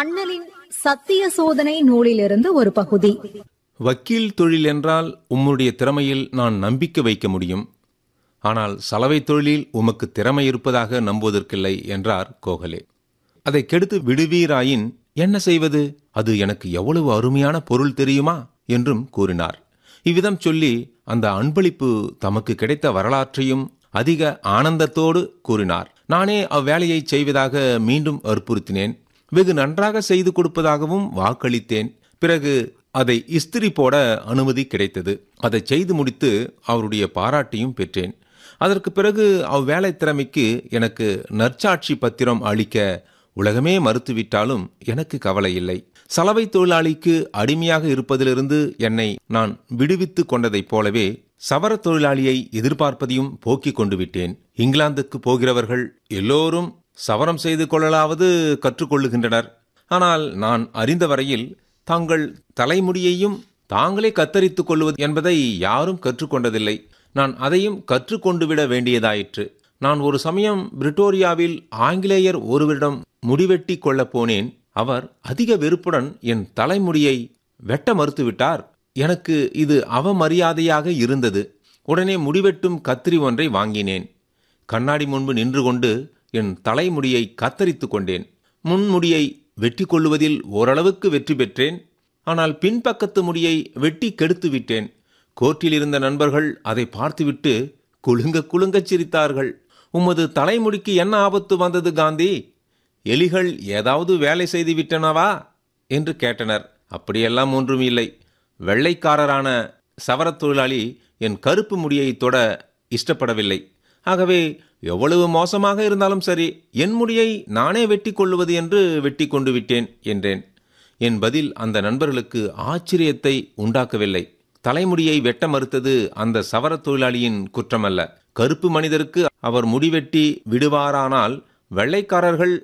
அண்ணலின் சத்திய சோதனை நூலிலிருந்து ஒரு பகுதி வக்கீல் தொழில் என்றால் உம்முடைய திறமையில் நான் நம்பிக்கை வைக்க முடியும் ஆனால் சலவை தொழிலில் உமக்கு திறமை இருப்பதாக நம்புவதற்கில்லை என்றார் கோகலே அதை கெடுத்து விடுவீராயின் என்ன செய்வது அது எனக்கு எவ்வளவு அருமையான பொருள் தெரியுமா என்றும் கூறினார் இவ்விதம் சொல்லி அந்த அன்பளிப்பு தமக்கு கிடைத்த வரலாற்றையும் அதிக ஆனந்தத்தோடு கூறினார் நானே அவ்வேலையை செய்வதாக மீண்டும் வற்புறுத்தினேன் வெகு நன்றாக செய்து கொடுப்பதாகவும் வாக்களித்தேன் பிறகு அதை இஸ்திரி போட அனுமதி கிடைத்தது அதை செய்து முடித்து அவருடைய பாராட்டையும் பெற்றேன் அதற்கு பிறகு அவ்வேலை திறமைக்கு எனக்கு நற்சாட்சி பத்திரம் அளிக்க உலகமே மறுத்துவிட்டாலும் எனக்கு கவலை இல்லை சலவை தொழிலாளிக்கு அடிமையாக இருப்பதிலிருந்து என்னை நான் விடுவித்து கொண்டதைப் போலவே சவர தொழிலாளியை எதிர்பார்ப்பதையும் போக்கிக் கொண்டு விட்டேன் இங்கிலாந்துக்கு போகிறவர்கள் எல்லோரும் சவரம் செய்து கொள்ளலாவது கற்றுக்கொள்ளுகின்றனர் ஆனால் நான் அறிந்த வரையில் தங்கள் தலைமுடியையும் தாங்களே கத்தரித்துக் கொள்வது என்பதை யாரும் கற்றுக்கொண்டதில்லை நான் அதையும் கற்றுக்கொண்டு விட வேண்டியதாயிற்று நான் ஒரு சமயம் பிரிட்டோரியாவில் ஆங்கிலேயர் ஒருவரிடம் முடிவெட்டி கொள்ளப் போனேன் அவர் அதிக வெறுப்புடன் என் தலைமுடியை வெட்ட மறுத்துவிட்டார் எனக்கு இது அவமரியாதையாக இருந்தது உடனே முடிவெட்டும் கத்திரி ஒன்றை வாங்கினேன் கண்ணாடி முன்பு நின்று கொண்டு என் தலைமுடியை கத்தரித்துக் கொண்டேன் முன்முடியை வெட்டி கொள்ளுவதில் ஓரளவுக்கு வெற்றி பெற்றேன் ஆனால் பின்பக்கத்து முடியை வெட்டி கெடுத்து விட்டேன் கோர்ட்டில் இருந்த நண்பர்கள் அதை பார்த்துவிட்டு குலுங்க குலுங்கச் சிரித்தார்கள் உமது தலைமுடிக்கு என்ன ஆபத்து வந்தது காந்தி எலிகள் ஏதாவது வேலை செய்து விட்டனவா என்று கேட்டனர் அப்படியெல்லாம் ஒன்றும் இல்லை வெள்ளைக்காரரான சவரத் தொழிலாளி என் கருப்பு முடியை தொட இஷ்டப்படவில்லை ஆகவே எவ்வளவு மோசமாக இருந்தாலும் சரி என் முடியை நானே வெட்டி கொள்ளுவது என்று வெட்டி கொண்டு விட்டேன் என்றேன் என் பதில் அந்த நண்பர்களுக்கு ஆச்சரியத்தை உண்டாக்கவில்லை தலைமுடியை வெட்ட மறுத்தது அந்த சவரத் தொழிலாளியின் குற்றமல்ல கருப்பு மனிதருக்கு அவர் முடிவெட்டி விடுவாரானால் வெள்ளைக்காரர்கள்